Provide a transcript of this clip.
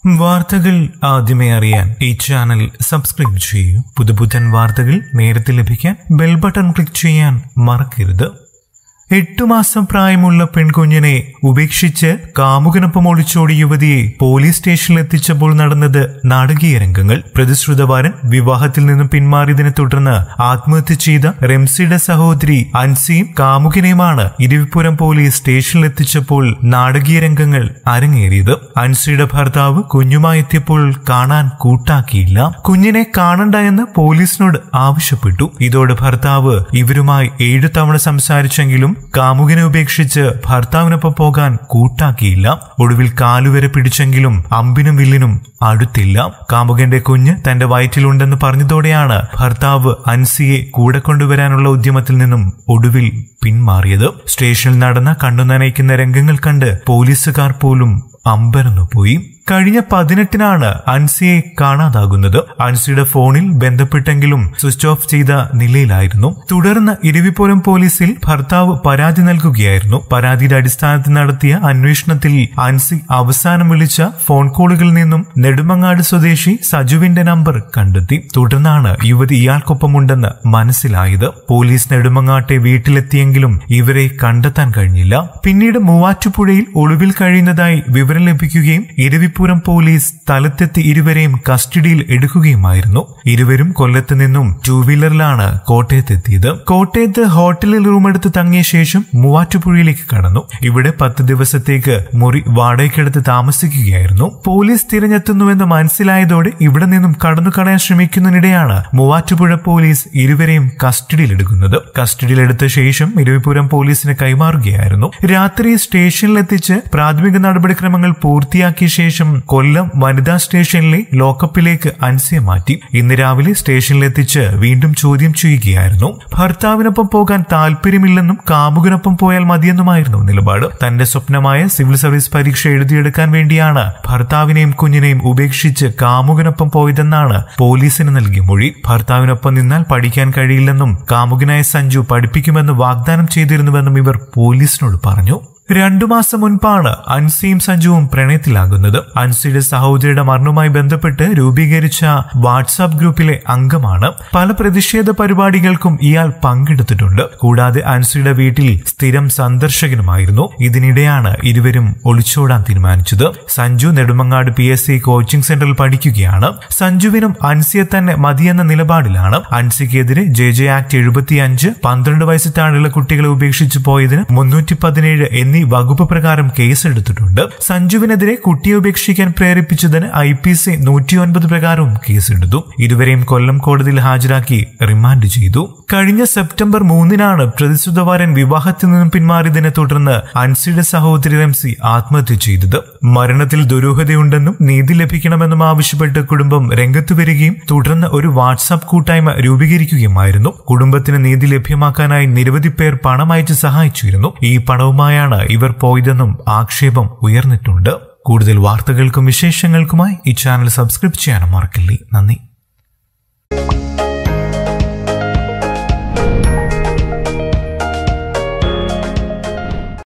വാർത്തകൾ ആദ്യമേ അറിയാൻ ഈ ചാനൽ സബ്സ്ക്രൈബ് ചെയ്യൂ പുതുപുത്തൻ വാർത്തകൾ നേരത്തെ ലഭിക്കാൻ ബെൽ ബട്ടൺ ക്ലിക്ക് ചെയ്യാൻ മറക്കരുത് എട്ടു മാസം പ്രായമുള്ള പെൺകുഞ്ഞിനെ ഉപേക്ഷിച്ച് കാമുകനൊപ്പം ഒളിച്ചോടി യുവതിയെ പോലീസ് സ്റ്റേഷനിൽ എത്തിച്ചപ്പോൾ നടന്നത് നാടകീയ രംഗങ്ങൾ പ്രതിശ്രുതവാരൻ വിവാഹത്തിൽ നിന്നും പിന്മാറിയതിനെ തുടർന്ന് ആത്മഹത്യ ചെയ്ത റെംസിയുടെ സഹോദരി അൻസിയും കാമുകനെയുമാണ് ഇരുവിപുരം പോലീസ് സ്റ്റേഷനിൽ എത്തിച്ചപ്പോൾ നാടകീയ രംഗങ്ങൾ അരങ്ങേറിയത് അൻസിയുടെ ഭർത്താവ് കുഞ്ഞുമായി എത്തിയപ്പോൾ കാണാൻ കൂട്ടാക്കിയില്ല കുഞ്ഞിനെ കാണണ്ട എന്ന് പോലീസിനോട് ആവശ്യപ്പെട്ടു ഇതോടെ ഭർത്താവ് ഇവരുമായി ഏഴു തവണ സംസാരിച്ചെങ്കിലും കാമുകനെ ഉപേക്ഷിച്ച് ഭർത്താവിനൊപ്പം പോകാൻ കൂട്ടാക്കിയില്ല ഒടുവിൽ കാലുവരെ പിടിച്ചെങ്കിലും അമ്പിനും വില്ലിനും അടുത്തില്ല കാമുകന്റെ കുഞ്ഞ് തന്റെ വയറ്റിലുണ്ടെന്ന് പറഞ്ഞതോടെയാണ് ഭർത്താവ് അൻസിയെ കൂടെ കൊണ്ടുവരാനുള്ള ഉദ്യമത്തിൽ നിന്നും ഒടുവിൽ പിന്മാറിയത് സ്റ്റേഷനിൽ നടന്ന കണ്ണു നനയ്ക്കുന്ന രംഗങ്ങൾ കണ്ട് പോലീസുകാർ പോലും അമ്പരന്നു പോയി കഴിഞ്ഞ പതിനെട്ടിനാണ് അൻസിയെ കാണാതാകുന്നത് അൻസിയുടെ ഫോണിൽ ബന്ധപ്പെട്ടെങ്കിലും സ്വിച്ച് ഓഫ് ചെയ്ത നിലയിലായിരുന്നു തുടർന്ന് ഇരവിപുരം പോലീസിൽ ഭർത്താവ് പരാതി നൽകുകയായിരുന്നു പരാതിയുടെ അടിസ്ഥാനത്തിൽ നടത്തിയ അന്വേഷണത്തിൽ അൻസി അവസാനം വിളിച്ച ഫോൺ കോളുകളിൽ നിന്നും നെടുമങ്ങാട് സ്വദേശി സജുവിന്റെ നമ്പർ കണ്ടെത്തി തുടർന്നാണ് യുവതി ഇയാൾക്കൊപ്പമുണ്ടെന്ന് മനസ്സിലായത് പോലീസ് നെടുമങ്ങാട്ടെ വീട്ടിലെത്തിയെങ്കിലും ഇവരെ കണ്ടെത്താൻ കഴിഞ്ഞില്ല പിന്നീട് മൂവാറ്റുപുഴയിൽ ഒളിവിൽ കഴിയുന്നതായി വിവരം ലഭിക്കുകയും ഇരവിപുരം പോലീസ് സ്ഥലത്തെത്തി ഇരുവരെയും കസ്റ്റഡിയിൽ എടുക്കുകയുമായിരുന്നു ഇരുവരും കൊല്ലത്ത് നിന്നും ടൂ വീലറിലാണ് കോട്ടയത്തെത്തിയത് കോട്ടയത്ത് ഹോട്ടലിൽ റൂമെടുത്ത് തങ്ങിയ ശേഷം മൂവാറ്റുപുഴയിലേക്ക് കടന്നു ഇവിടെ പത്ത് ദിവസത്തേക്ക് മുറി വാടകയ്ക്കെടുത്ത് താമസിക്കുകയായിരുന്നു പോലീസ് തിരഞ്ഞെത്തുന്നുവെന്ന് മനസ്സിലായതോടെ ഇവിടെ നിന്നും കടന്നു കളയാൻ ശ്രമിക്കുന്നതിനിടെയാണ് മൂവാറ്റുപുഴ പോലീസ് ഇരുവരെയും കസ്റ്റഡിയിലെടുക്കുന്നത് കസ്റ്റഡിയിലെടുത്ത ശേഷം ഇരവിപുരം പോലീസിന് കൈമാറുകയായിരുന്നു രാത്രി സ്റ്റേഷനിലെത്തിച്ച് പ്രാഥമിക നടപടിക്രമങ്ങൾ പൂർത്തിയാക്കിയ ശേഷം കൊല്ലം വനിതാ സ്റ്റേഷനിലെ ലോക്കപ്പിലേക്ക് അൻസിയെ മാറ്റി ഇന്ന് രാവിലെ സ്റ്റേഷനിലെത്തിച്ച് വീണ്ടും ചോദ്യം ചെയ്യുകയായിരുന്നു ഭർത്താവിനൊപ്പം പോകാൻ താല്പര്യമില്ലെന്നും കാമുകനൊപ്പം പോയാൽ മതിയെന്നുമായിരുന്നു നിലപാട് തന്റെ സ്വപ്നമായ സിവിൽ സർവീസ് പരീക്ഷ എഴുതിയെടുക്കാൻ വേണ്ടിയാണ് ഭർത്താവിനെയും കുഞ്ഞിനെയും ഉപേക്ഷിച്ച് കാമുകനൊപ്പം പോയതെന്നാണ് പോലീസിന് നൽകിയ മൊഴി ഭർത്താവിനൊപ്പം നിന്നാൽ പഠിക്കാൻ കഴിയില്ലെന്നും കാമുകനായ സഞ്ജു പഠിപ്പിക്കുമെന്ന് വാഗ്ദാനം ചെയ്തിരുന്നുവെന്നും ഇവർ പോലീസിനോട് പറഞ്ഞു രണ്ടു മാസം മുൻപാണ് അൻസിയും സഞ്ജുവും പ്രണയത്തിലാകുന്നത് അൻസിയുടെ സഹോദരിയുടെ മരണവുമായി ബന്ധപ്പെട്ട് രൂപീകരിച്ച വാട്സാപ്പ് ഗ്രൂപ്പിലെ അംഗമാണ് പല പ്രതിഷേധ പരിപാടികൾക്കും ഇയാൾ പങ്കെടുത്തിട്ടുണ്ട് കൂടാതെ അൻസിയുടെ വീട്ടിൽ സ്ഥിരം സന്ദർശകനുമായിരുന്നു ഇതിനിടെയാണ് ഇരുവരും ഒളിച്ചോടാൻ തീരുമാനിച്ചത് Sanju Nedumangad P S C coaching സെന്ററിൽ പഠിക്കുകയാണ് സഞ്ജുവിനും അൻസിയെ തന്നെ മതിയെന്ന നിലപാടിലാണ് അൻസിക്കെതിരെ ജെ ജെ ആക്ട് എഴുപത്തിയഞ്ച് പന്ത്രണ്ട് വയസ്സ് താഴെയുള്ള കുട്ടികളെ ഉപേക്ഷിച്ചു പോയതിന് മുന്നൂറ്റി പതിനേഴ് എന്നീ വകുപ്പ് പ്രകാരം കേസെടുത്തിട്ടുണ്ട് സഞ്ജുവിനെതിരെ കുട്ടിയെ ഉപേക്ഷിക്കാൻ പ്രേരിപ്പിച്ചതിന് ഐ പി സി നൂറ്റിയൊൻപത് പ്രകാരവും കേസെടുത്തു ഇരുവരെയും കൊല്ലം കോടതിയിൽ ഹാജരാക്കി റിമാൻഡ് ചെയ്തു കഴിഞ്ഞ സെപ്റ്റംബർ മൂന്നിനാണ് പ്രതിസുധവാരൻ വിവാഹത്തിൽ നിന്നും പിന്മാറിയതിനെ തുടർന്ന് അൻസിയുടെ സഹോദരി റംസി ആത്മഹത്യ ചെയ്തത് മരണത്തിൽ ദുരൂഹതയുണ്ടെന്നും നീതി ലഭിക്കണമെന്നും ആവശ്യപ്പെട്ട് കുടുംബം രംഗത്ത് വരികയും തുടർന്ന് ഒരു വാട്സാപ്പ് കൂട്ടായ്മ രൂപീകരിക്കുകയുമായിരുന്നു കുടുംബത്തിന് നീതി ലഭ്യമാക്കാനായി നിരവധി പേർ പണം അയച്ച് സഹായിച്ചിരുന്നു ഈ പണവുമായാണ് ഇവർ പോയതെന്നും ആക്ഷേപം ഉയർന്നിട്ടുണ്ട് കൂടുതൽ വാർത്തകൾക്കും വിശേഷങ്ങൾക്കുമായി ഈ ചാനൽ സബ്സ്ക്രൈബ് ചെയ്യാനും മറക്കില്ലേ നന്ദി